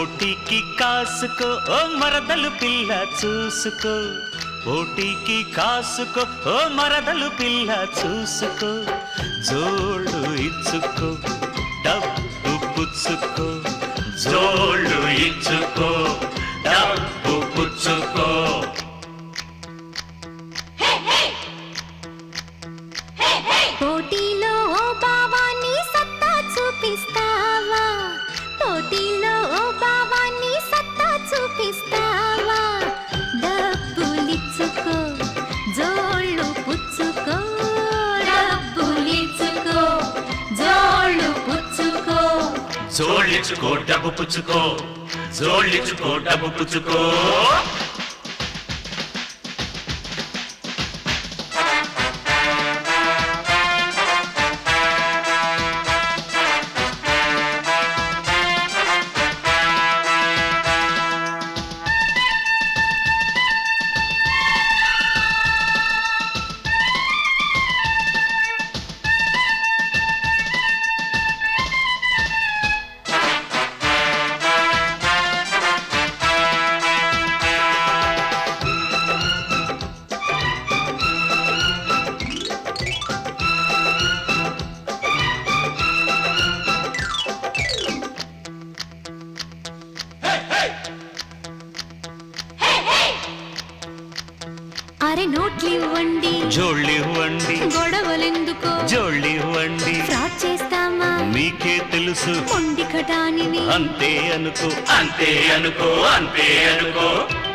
పోటీకి కాసుకో ఓ మరదలు పిల్ల చూసుకో పోటీకి కాసుకో ఓ మరదలు పిల్ల చూసుకో జోళ్ళు ఇచ్చుకో డబ్బు పుచ్చుకో జోళ్ళు ఇచ్చుకో డబ్బు పుచ్చుకో పోటీలో ఓ బావాన్ని సత్తా చూపిస్తావా పోటీలో ఓ బావాన్ని సత్తా చూపిస్తావా డబ్బులిచ్చుకో జోళ్ళు పుచ్చుకో డబ్బులిచ్చుకో జోళ్ళు పుచ్చుకో జోళ్ళిచ్చుకో డబ్బు పుచ్చుకో జోళ్ళిచ్చుకో డబ్బు పుచ్చుకో అరే నోట్లు ఇవ్వండి జోళ్ళివ్వండి గొడవలెందుకో జోళ్ళివ్వండి ఫ్రాడ్ చేస్తామా మీకే తెలుసు మొండి కటానివి అంతే అనుకో అంతే అనుకో అంతే అనుకో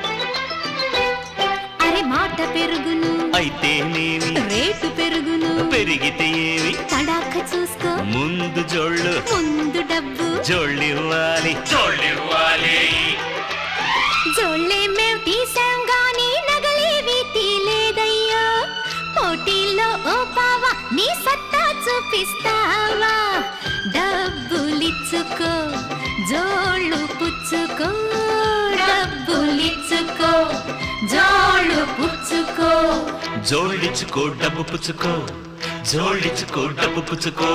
అరే మాట పెరుగును అయితేనేమి రేటు పెరుగును పెరిగితే ఏమి తడాక చూసుకో ముందు జోళ్ళు ముందు డబ్బు జోళ్ళివ్వాలి జోళ్ళివ్వాలి జోళ్ళే మేం తీసాం గాని నగలేవి తీలేదయ్యో పోటీలో ఓ పావా నీ సత్తా చూపిస్తావా డబ్బులిచ్చుకో జోళ్ళు పుచ్చుకో డబ్బులిచ్చుకో జోళ్ళు పుచ్చుకో జోళ్ళిచ్చుకో డబ్బు పుచ్చుకో జోళ్ళిచ్చుకో డబ్బు పుచ్చుకో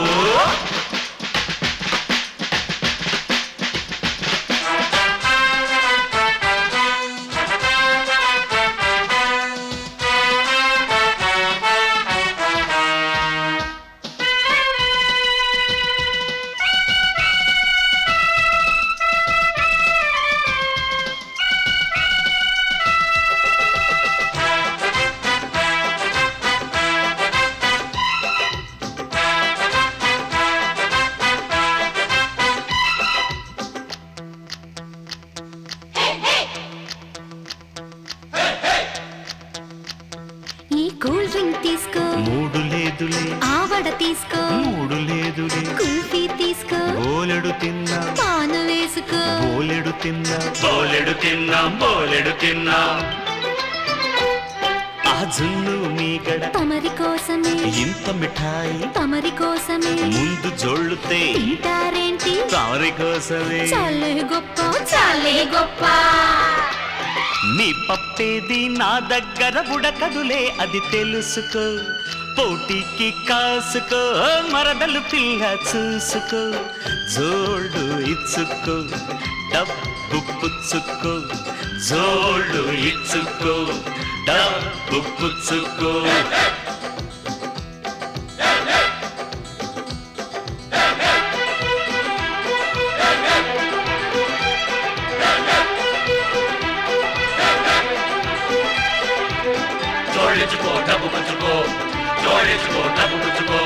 ఈ కూల్ డ్రింక్ తీసుకో మూడు లేదులే ఆవడ తీసుకో మూడు లేదులే కుల్ఫీ తీసుకో బోలెడు తిన్నా పాను వేసుకో బోలెడు తిన్నా బోలెడు తిన్నాం బోలెడు తిన్నాం ఆ జున్ను మీగడ తమరి కోసమే ఇంత మిఠాయి తమరి కోసమే ముందు జోళ్ళుతే తింటారేంటి తారి కోసమే చాలే గొప్ప చాలే గొప్ప నీ పప్పేది నా దగ్గర ఉడకదులే అది తెలుసుకో పోటీకి కాసుకో మరదలు పిల్ల చూసుకో జోళ్ళు ఇచ్చుకో డబ్బు పుచ్చుకో జోళ్ళు ఇచ్చుకో డబ్బు పుచ్చుకో జోళ్ళించుకో డబ్బు పుచ్చుకో జోళ్ళించుకో డబ్బు పుచ్చుకో